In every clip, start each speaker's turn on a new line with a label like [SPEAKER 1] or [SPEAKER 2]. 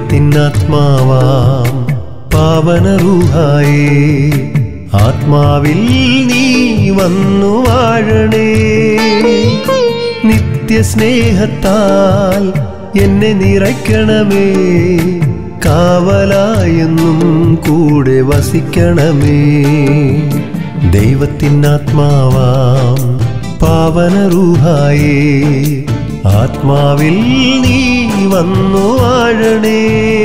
[SPEAKER 1] ദൈവത്തിനാത്മാവാം പാവനറൂഹായേ ആത്മാവിൽ നീ വന്നു വാഴണേ നിത്യസ്നേഹത്താൽ എന്നെ നിറയ്ക്കണമേ കാവലായെന്നും കൂടെ വസിക്കണമേ ദൈവത്തിനാത്മാവാം പാവനറൂഹായേ ആത്മാവിൽ നീ വന്നു വാഴണേ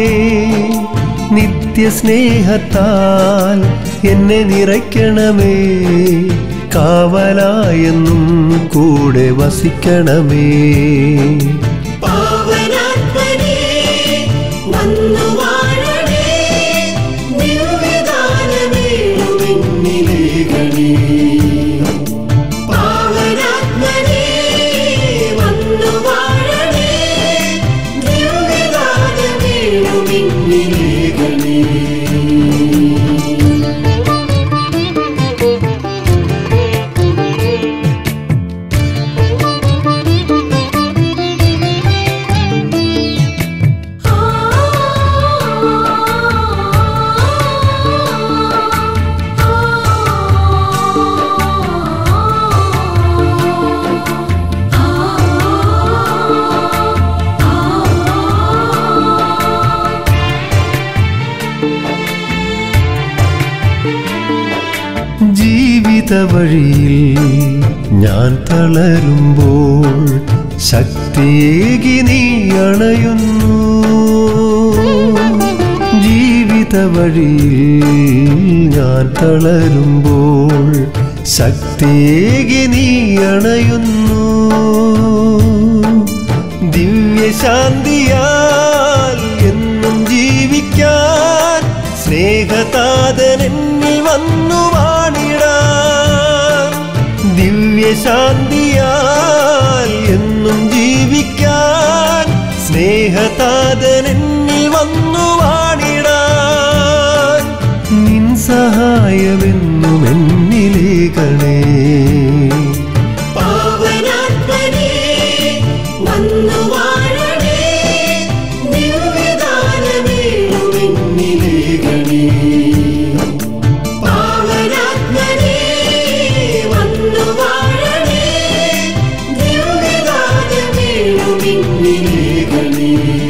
[SPEAKER 1] നിത്യസ്നേഹത്താൽ എന്നെ നിറയ്ക്കണമേ കാവലായെന്നും കൂടെ വസിക്കണമേ
[SPEAKER 2] പാവനാത്മനേ വന്നു വാഴണേ ദിവ്യദാനമേഴുമെന്നിലേകണേ പാവനാത്മനേ വന്നു വാഴണേ ദിവ്യദാനമേഴുമെന്നിലേകണേ
[SPEAKER 1] ജീവിത വഴിയിൽ ഞാൻ തളരുമ്പോൾ ശക്തിയേകി നീ അണയുന്നു ജീവിത വഴിയിൽ ഞാൻ തളരുമ്പോൾ ശക്തിയേകി നീ അണയുന്നു ദിവ്യശാന്തിയാൽ എന്നും ജീവിക്കാൻ സ്നേഹതാതൻ എന്നിൽ വന്നു വാണിടാൻ ദിവ്യശാന്തിയാൽ എന്നും ജീവിക്കാൻ സ്നേഹതാതൻ എന്നിൽ വന്നു വാണിടാൻ നിൻ സഹായമെന്നും എന്നിലേക്കണേ
[SPEAKER 2] പാവനാത്മനേ വന്നു വാഴണേ ദിവ്യദാനമേഴുമെന്നിലേകണേ പാവനാത്മനേ വന്നു വാഴണേ ദിവ്യദാനമേഴുമെന്നിലേകണേ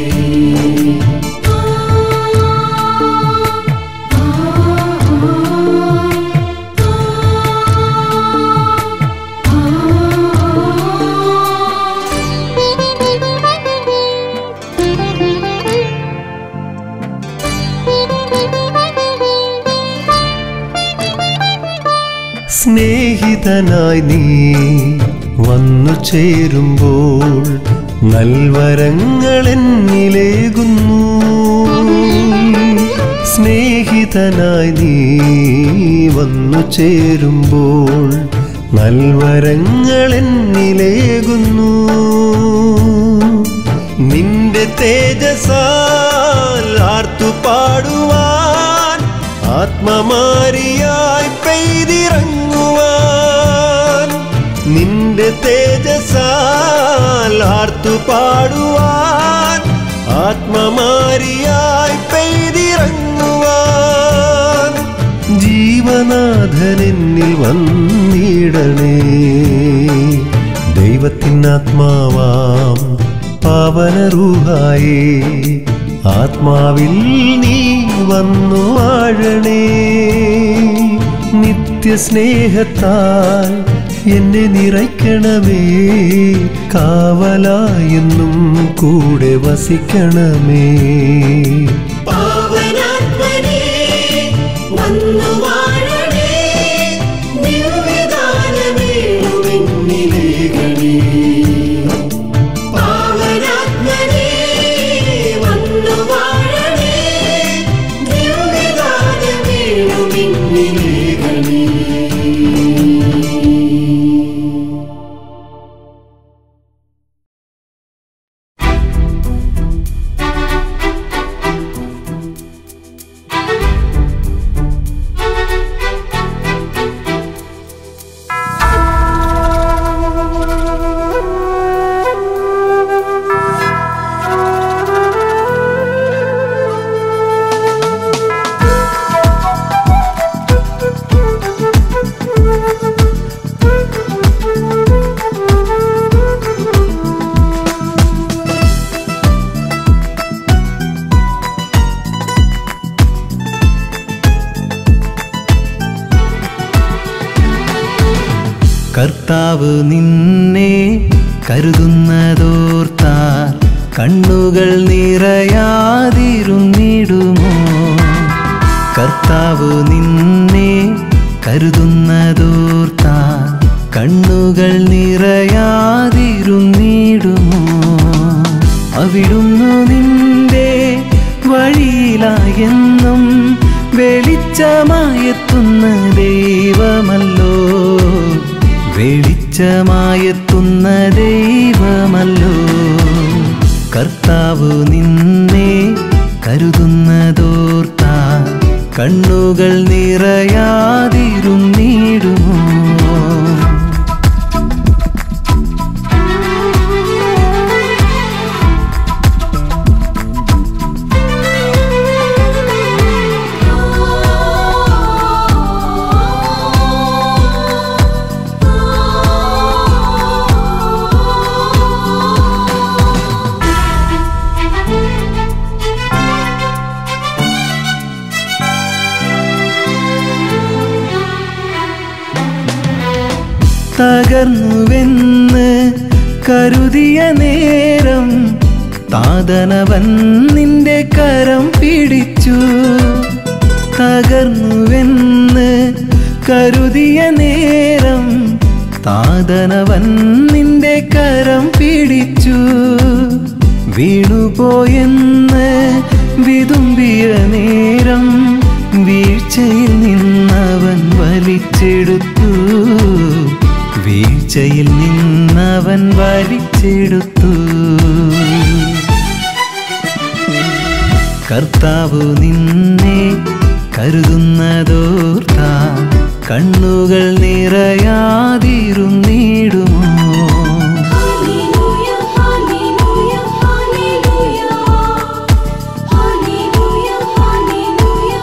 [SPEAKER 1] സ്നേഹിതനായി നീ വന്നു ചേരുമ്പോൾ നൽവരങ്ങൾ എന്നിലേകുന്നു സ്നേഹിതനായി നീ വന്നു ചേരുമ്പോൾ നൽവരങ്ങൾ എന്നിലേകുന്നു നിന്റെ തേജസാൽ ആർത്തു പാടുവാൻ ആത്മമാരിയായി പെയ്തിറങ്ങുവാൻ നിന്റെ തേജസാൽ ആർത്തു പാടുവാൻ ആത്മമാരിയായി പെയ്തിറങ്ങുവാൻ ജീവനാഥൻ എന്നിൽ വന്നിടണേ ദൈവത്തിനാത്മാവാം പാവനറൂഹായേ ആത്മാവിൽ നീ വന്നു വാഴണേ നിത്യസ്നേഹത്താൽ എന്നെ നിറയ്ക്കണമേ കാവലായെന്നും കൂടെ വസിക്കണമേ
[SPEAKER 2] പാവനാത്മനേ വന്നു വാഴണേ ദിവ്യദാനമേഴുമെന്നിലേകണേ പാവനാത്മനേ വന്നു വാഴണേ ദിവ്യദാനമേഴുമെന്നിലേകണേ
[SPEAKER 3] കർത്താവ് നിന്നെ കരുതുന്നതോർത്താൽ കണ്ണുകൾ നിറയാതിരുന്നിടുമോ കർത്താവ് നിന്നെ കരുതുന്നതോർത്താൽ കണ്ണുകൾ നിറയാതിരുന്നിടുമോ അവിടുന്നു നിന്റെ വഴിയിലായെന്നും വെളിച്ചമായെത്തുന്ന ദൈവമല്ലോ വെളിച്ചമായെത്തുന്ന ദൈവമല്ലോ കർത്താവ് നിന്നെ കരുതുന്നതോർത്താ കണ്ണുകൾ നിറയാതിരുന്നിടുമോ തകർന്നുവെന്ന് കരുതിയ നേരം താതനവൻ നിന്റെ കരം പിടിച്ചു തകർന്നുവെന്ന് കരുതിയ നേരം താതനവൻ നിന്റെ കരം പിടിച്ചു വീണുപോയെന്ന് വിതുമ്പിയ നേരം വീഴ്ചയിൽ നിന്നവൻ വലിച്ചെടുത്തു വീഴ്ചയിൽ നിന്നവൻ വലിച്ചെടുത്തു കർത്താവ് നിന്നെ കരുതുന്നതോർത്ത കണ്ണുകൾ നിറയാതിരുന്നിടുമോ
[SPEAKER 2] hallelujah hallelujah hallelujah hallelujah hallelujah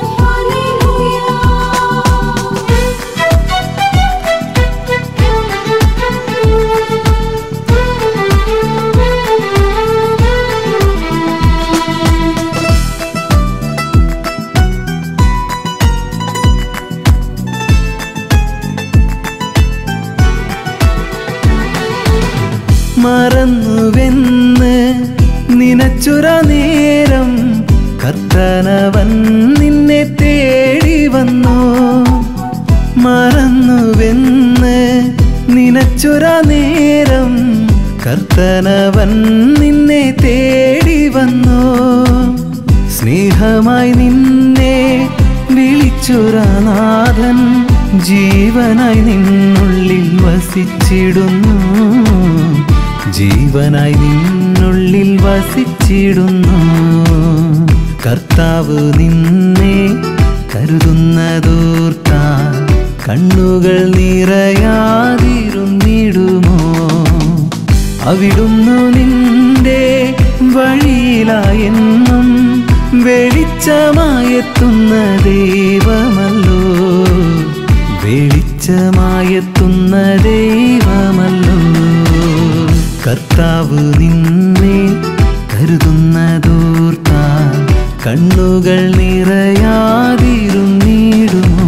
[SPEAKER 3] മറന്നുവെന്ന് നിനച്ചുര നേരം കർത്തനവൻ നിന്നെ തേടി വന്നു മറന്നുവെന്ന് നിനച്ചുര നേരം കർത്തനവൻ നിന്നെ തേടി വന്നു സ്നേഹമായി നിന്നെ വിളിച്ചുരനാഥൻ ജീവനായി നിന്നുള്ളിൽ വസിച്ചിടുന്നു ജീവനായി നിന്നുള്ളിൽ വസിച്ചിടുന്നു കർത്താവ് നിന്നെ കരുതുന്നതോർത്ത കണ്ണുകൾ നിറയാതിരുന്നിടുമോ അവിടുന്നു നിന്റെ വഴിയിലായെന്നും വെളിച്ചമായെത്തുന്ന ദൈവമല്ലോ വെളിച്ചമായെത്തുന്ന ദൈവമല്ലോ കർത്താവ് നിന്നെ കരുതുന്നതോർത്ത കണ്ണുകൾ നിറയാതിരുന്നിടുമോ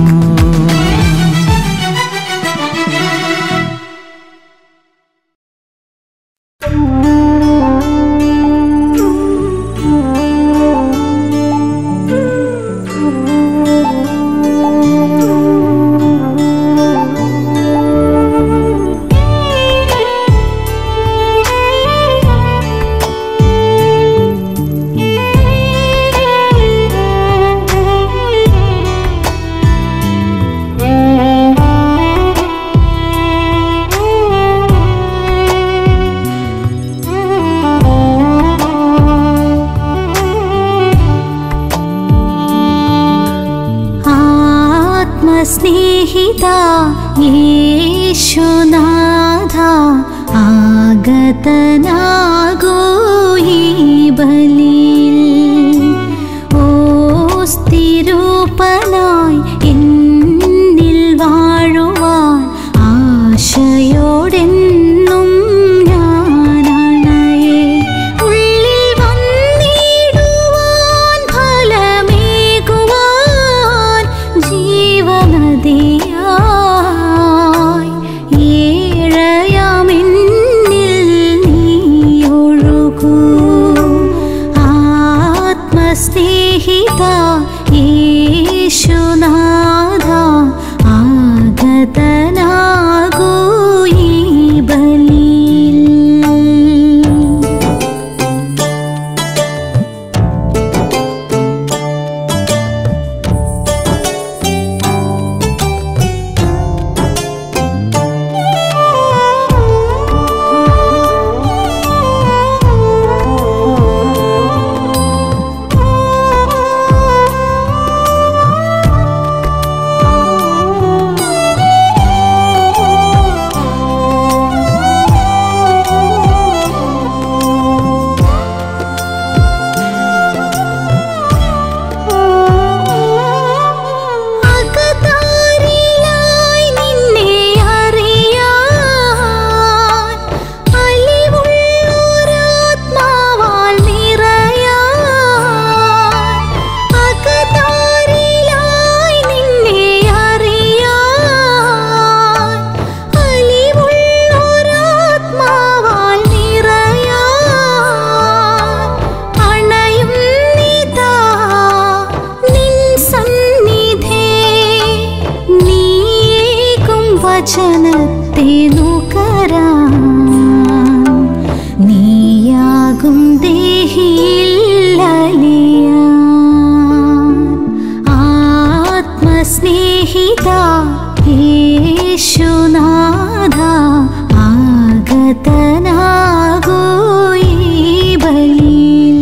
[SPEAKER 4] ആത്മസ്നേഹിത യേശുനാഥ ആഗതനാകൂ ഈ ബലിയിൽ ഓ സ്ഥിരൂപനായി എന്നിൽ വാഴുവാൻ ആശയോടെന്നും ഞാനണയേ ഉള്ളിൽ വന്നിടുവാൻ ഫലമേകുവാൻ ജീവനദിയായി ആഗതനാകൂ ഈ ബലിയിൽ അകതാരിലായി നിന്നെ അറിയാൻ അലിവുള്ളൊരാത്മാവാൽ നിറയാൻ അകതാരിലായി നിന്നെ അറിയാൻ അലിവുള്ളൊരാത്മാവാൽ നിറയാൻ അണയും നിതാ നിൻ സന്നിധേ നീയേകും വചനത്തെ നുകരാൻ നീയാകും ദേഹിയില്ലലിയാൻ ആത്മസ്നേഹിത യേശുനാഥ ആഗതനാകൂ ഈ ബലിയിൽ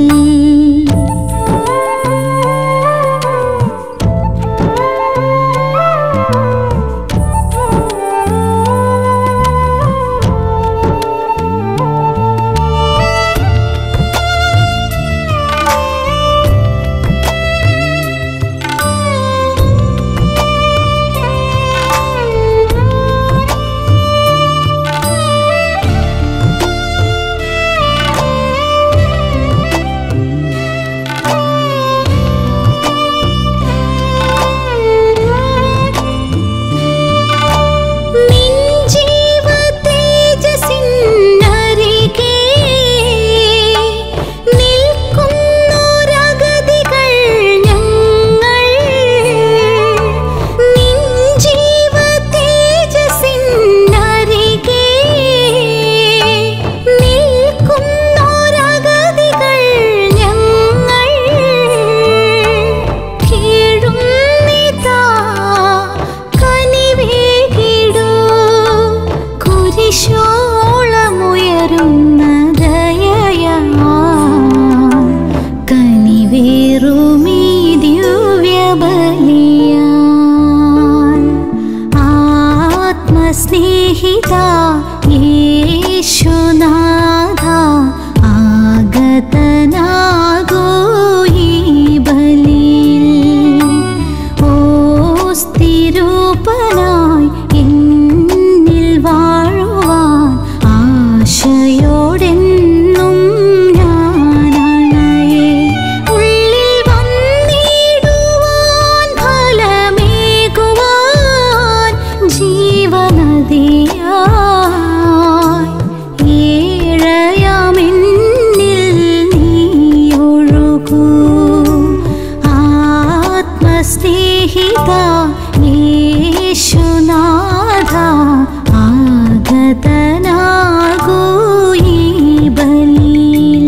[SPEAKER 4] നിൻ ജീവതേജസ്സിനരികെ നിൽക്കുന്നൊരഗതികൾ ഞങ്ങൾ. നിൻ ജീവതേജസ്സിനരികെ നിൽക്കുന്നൊരഗതികൾ ഞങ്ങൾ. കീഴുന്നിതാ കനിവേകിടൂ കുരിശോളമുയരുന്ന ദയയാ കനിവേറുമീ ദിവ്യബലിയാൽ ആത്മസ്നേഹിത യേശുനാഥ ആഗതനാകൂ ഈ ബലിയിൽ ഓ സ്ഥിരൂപനായി എന്നിൽ വാഴുവാൻ ആശയോടെന്നും ഞാനണയേ ഉള്ളിൽ വന്നിടുവാൻ ഫലമേകുവാൻ ജീവനദിയായി ഏഴയാമെന്നിൽ നീയൊഴുകൂ ആത്മസ്നേഹിത യേശുനാഥ ആഗതനാകൂ ഈ ബലിയിൽ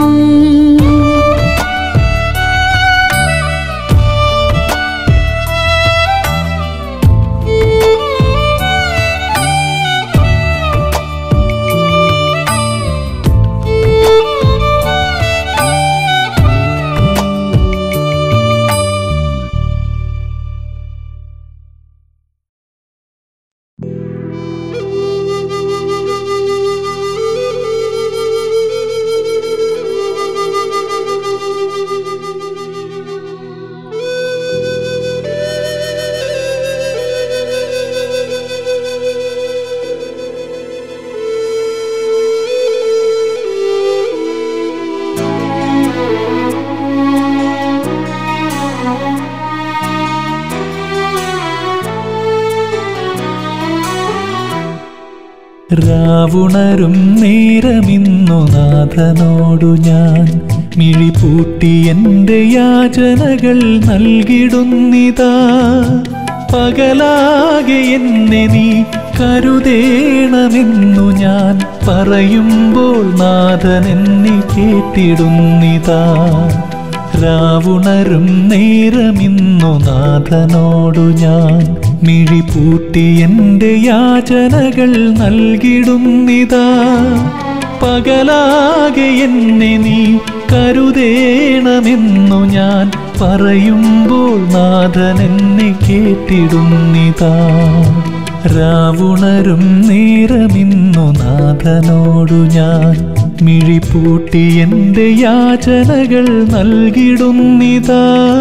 [SPEAKER 3] രാവുണരും നേരമിന്നു നാഥനോടു ഞാൻ മിഴിപൂട്ടി എൻ്റെ യാചനകൾ നൽകിടുന്നിതാ പകലാകെ എന്നെ നീ കരുതേണമെന്നു ഞാൻ പറയുമ്പോൾ നാഥൻ എന്നെ കേട്ടിടുന്നിതാ രാവുണരും നേരമിന്നു നാഥനോടു ഞാൻ മിഴിപൂട്ടി എൻ്റെ യാചനകൾ നൽകിടുന്നിതാ പകലാകെ എന്നെ നീ കരുതേണമെന്നു ഞാൻ പറയുമ്പോൾ നാഥൻ എന്നെ കേട്ടിടുന്നിതാ രാവുണരും നേരമിന്നു നാഥനോടു ഞാൻ മിഴിപൂട്ടി എൻ്റെ യാചനകൾ നൽകിടുന്നിതാ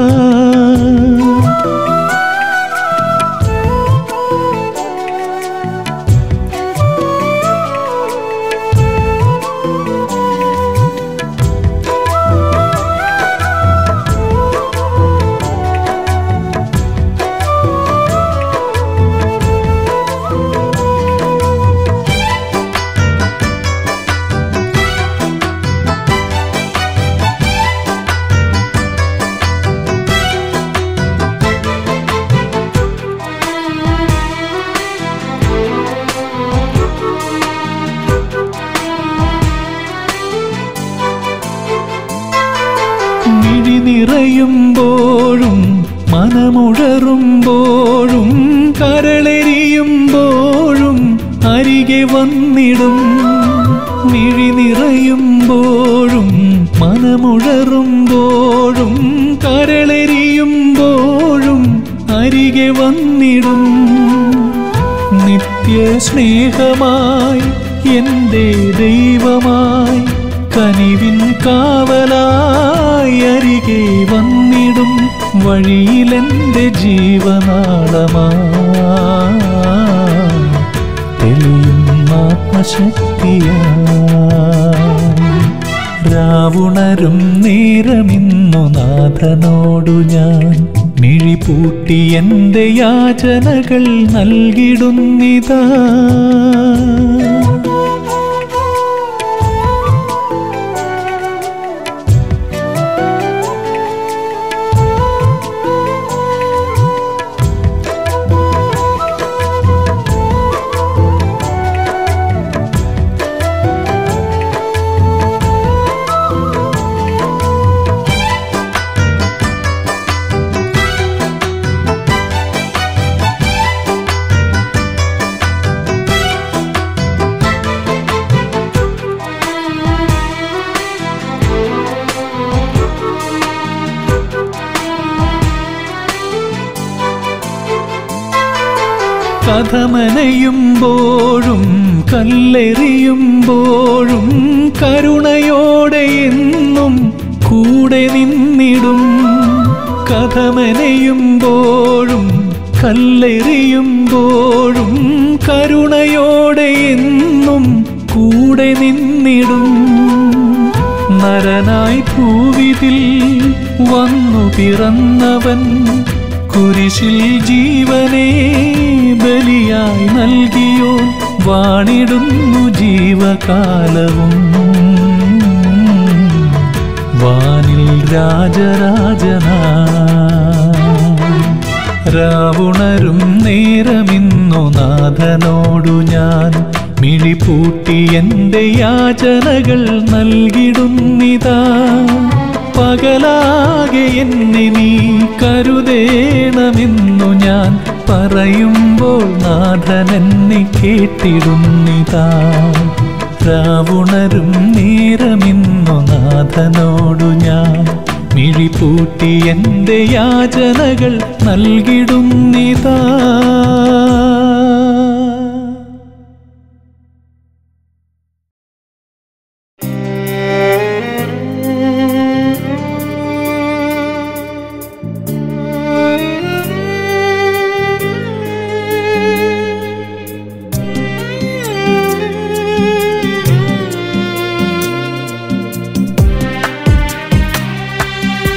[SPEAKER 3] മിഴി നിറയുമ്പോഴും മനമുഴറുമ്പോഴും കരളെരിയുമ്പോഴും അരികെ വന്നിടും മിഴി നിറയുമ്പോഴും മനമുഴറുമ്പോഴും കരളെരിയുമ്പോഴും അരികെ വന്നിടും നിത്യ സ്നേഹമായി എൻ്റെ ദൈവമായി കനിവിൻ കാവലായി അരികെ വന്നിടും വഴിയിലെൻ്റെ ജീവനാളമായി തെളിയും ആത്മശക്തിയായി രാവുണരും നേരമിന്നു നാഥനോടു ഞാൻ മിഴിപൂട്ടി എൻ്റെ യാചനകൾ നൽകിടുന്നിതാ കഥമനയുമ്പോഴും കല്ലെറിയുമ്പോഴും കരുണയോടെ എന്നും കൂടെ നിന്നിടും കഥമനയുമ്പോഴും കല്ലെറിയുമ്പോഴും കരുണയോടെ എന്നും കൂടെ നിന്നിടും നരനായി ഭൂവിതിൽ വന്നു പിറന്നവൻ കുരിശിൽ ജീവനെ ബലിയായി നൽകിയോ വാണിടുന്നു ജീവകാലവും വാനിൽ രാജരാജനാ രാവുണരും നേരമിന്നു നാഥനോടു ഞാൻ മിഴിപൂട്ടി എൻ്റെ യാചനകൾ നൽകിടുന്നിതാ പകലാകെ എന്നെ നീ കരുതേണമെന്നു ഞാൻ പറയുമ്പോൾ നാഥൻ എന്നെ കേട്ടിടുന്നിതാ രാവുണരും നേരമിന്നു നാഥനോടു ഞാൻ മിഴിപൂട്ടി എൻ്റെ യാചനകൾ നൽകിടുന്നിതാ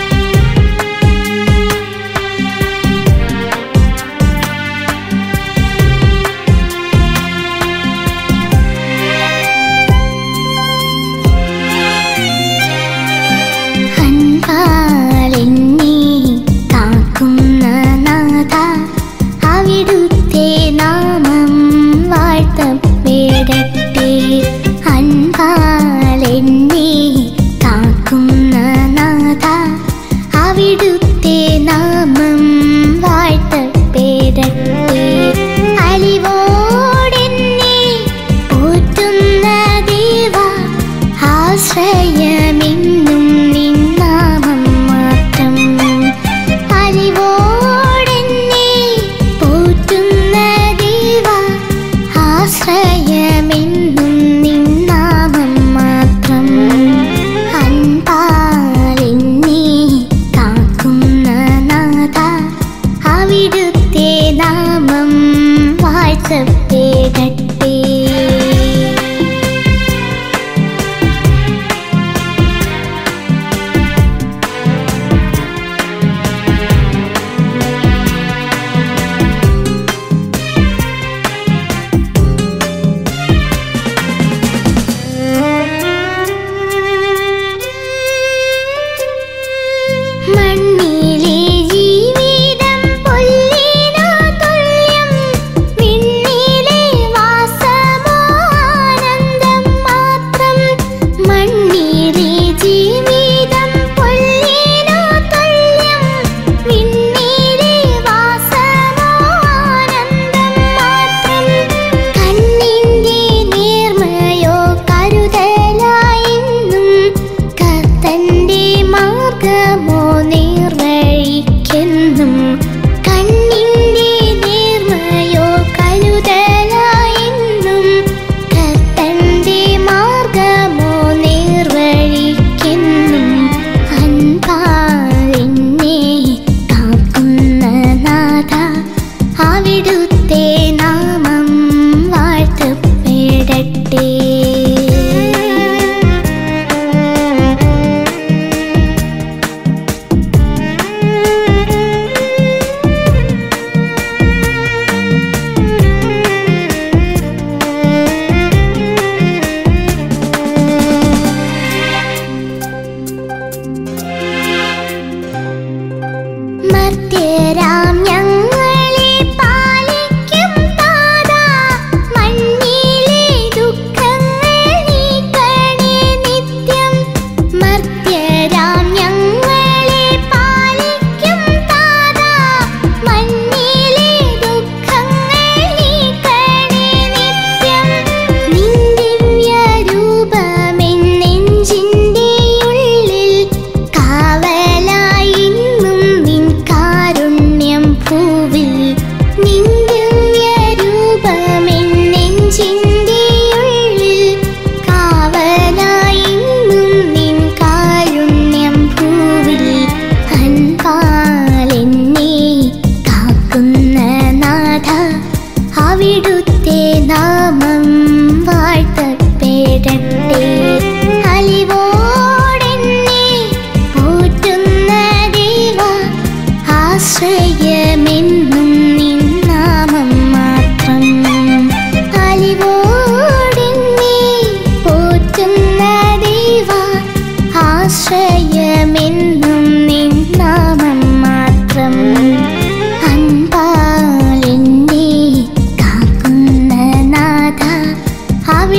[SPEAKER 4] ും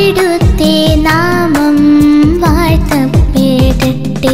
[SPEAKER 4] അവിടുത്തെ നാമം വാഴ്ത്തപ്പെടട്ടെ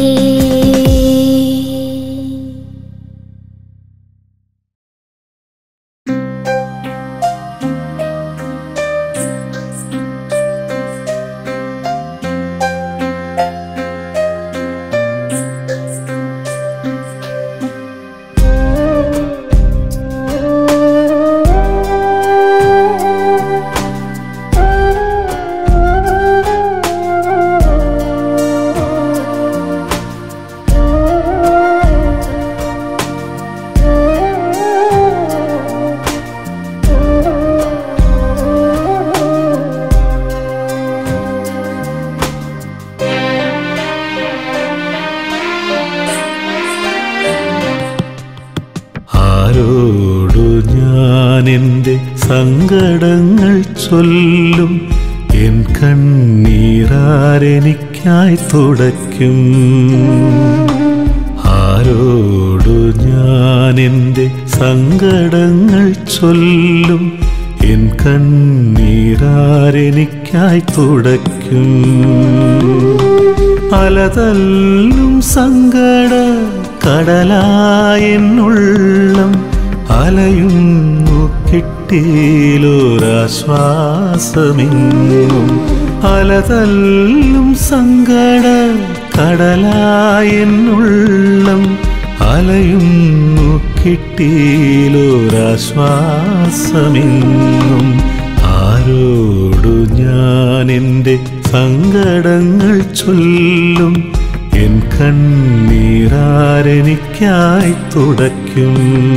[SPEAKER 1] ആരോടു ഞാൻ എൻ്റെ സങ്കടങ്ങൾ ചൊല്ലും എൻ കണ്ണീരാരെനിക്കായി തുടയ്ക്കും ആരോടു ഞാൻ എൻ്റെ സങ്കടങ്ങൾ ചൊല്ലും എൻ കണ്ണീരാരെനിക്കായി തുടയ്ക്കും അലതല്ലും സങ്കട കടലായെന്നുള്ളം അലയുന്നു കിട്ടിയിലൊരാശ്വാസമെങ്ങും അലതല്ലും സങ്കട കടലായെന്നുള്ളം അലയുന്നു കിട്ടിയിലൊരാശ്വാസമെങ്ങും ആരോടു ഞാൻ എൻ്റെ സങ്കടങ്ങൾ ചൊല്ലും എൻ കണ്ണീരാരെനിക്കായി തുടയ്ക്കും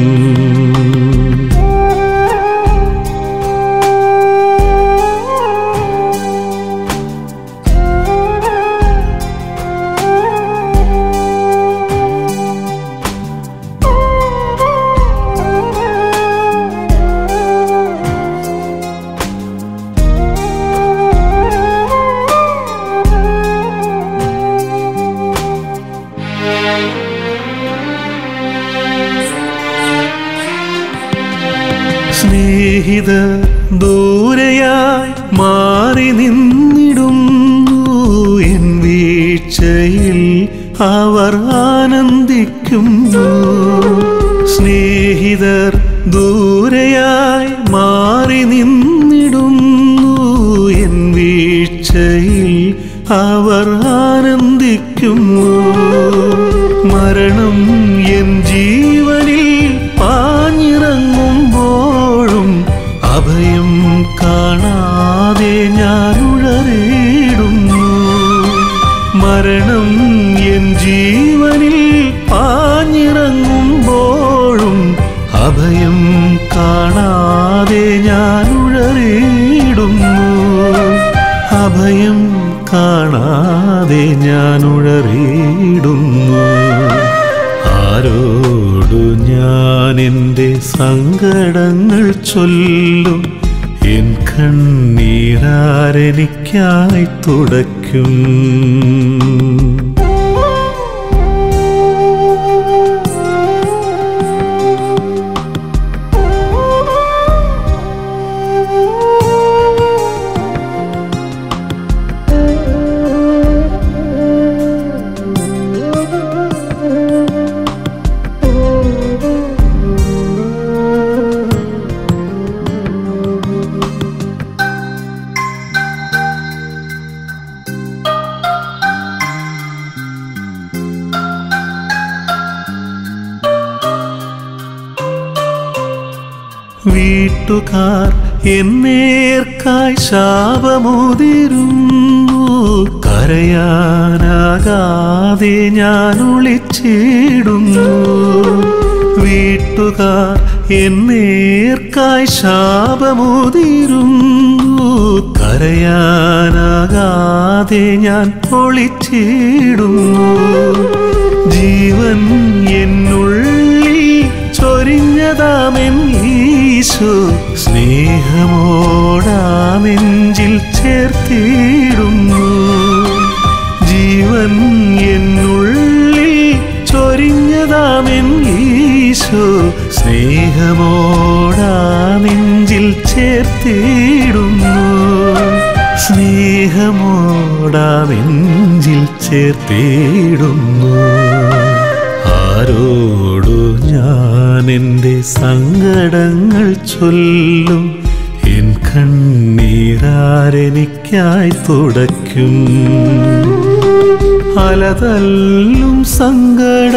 [SPEAKER 1] സ്നേഹിത ദൂരെയായി മാറി നിന്നിടുന്നു എൻ വീഴ്ചയിൽ അവർ ആനന്ദിക്കുന്നു സ്നേഹിതർ ദൂരെയായി മാറി നിന്നിടുന്നു എൻ വീഴ്ചയിൽ അവർ ആനന്ദിക്കുന്നു മരണം എൻ ജീവനിൽ പാഞ്ഞിറങ്ങുമ്പോഴും അഭയം കാണാതെ ഞാൻ ഉഴറിയിടുന്നു മരണം എൻ ജീവനിൽ പാഞ്ഞിറങ്ങുമ്പോഴും അഭയം കാണാതെ ഞാൻ ഉഴറിയിടുന്നു അഭയം കാണാതെ ഞാൻ ഉഴറിയിടുന്നു ആരോടു ഞാൻ എൻ്റെ സങ്കടങ്ങൾ ചൊല്ലും എൻ കണ്ണീരാരെനിക്കായി തുടയ്ക്കും വീട്ടുകാർ എന്നേർക്കായി ശാപമുതിരുന്നു കരയാനാകാതെ ഞാൻ ഒളിച്ചിടുന്നു വീട്ടുകാർ എന്നേർക്കായി ശാപമുതിരുന്നു കരയാനാകാതെ ഞാൻ ഒളിച്ചിടുന്നു ജീവൻ എന്നുള്ളിൽ ചൊരിഞ്ഞതാമെൻ ഈശോ സ്നേഹമോടാ നെഞ്ചിൽ ചേർത്തിടുന്നു ജീവൻ എന്നുള്ളിൽ ചൊരിഞ്ഞതാമെൻ ഈശോ സ്നേഹമോടാ നെഞ്ചിൽ ചേർത്തിടുന്നു സ്നേഹ നെഞ്ചിൽ ചേർത്തിടുന്നു ആരോടു ഞാൻ എൻ്റെ സങ്കടങ്ങൾ ചൊല്ലും എൻ കണ്ണീരാരെനിക്കായി തുടയ്ക്കും അലതല്ലും സങ്കട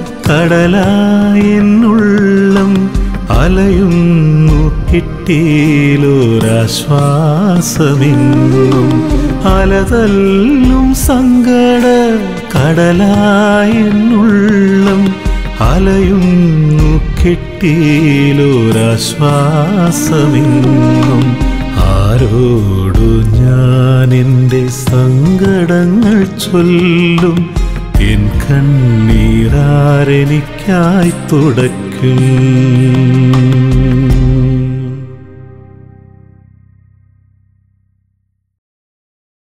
[SPEAKER 1] കടലായെന്നുള്ളം അലയുന്നു കിട്ടിയിലൊരാശ്വാസമെന്നും അലതല്ലും സങ്കട കടലായെന്നുള്ളം അലയുന്നു കിട്ടിയിലൊരാശ്വാസമെന്നും ആരോടു ഞാൻ എൻ്റെ സങ്കടങ്ങൾ ചൊല്ലും എൻ കണ്ണീരാരെനിക്കായി തുടയ്ക്കും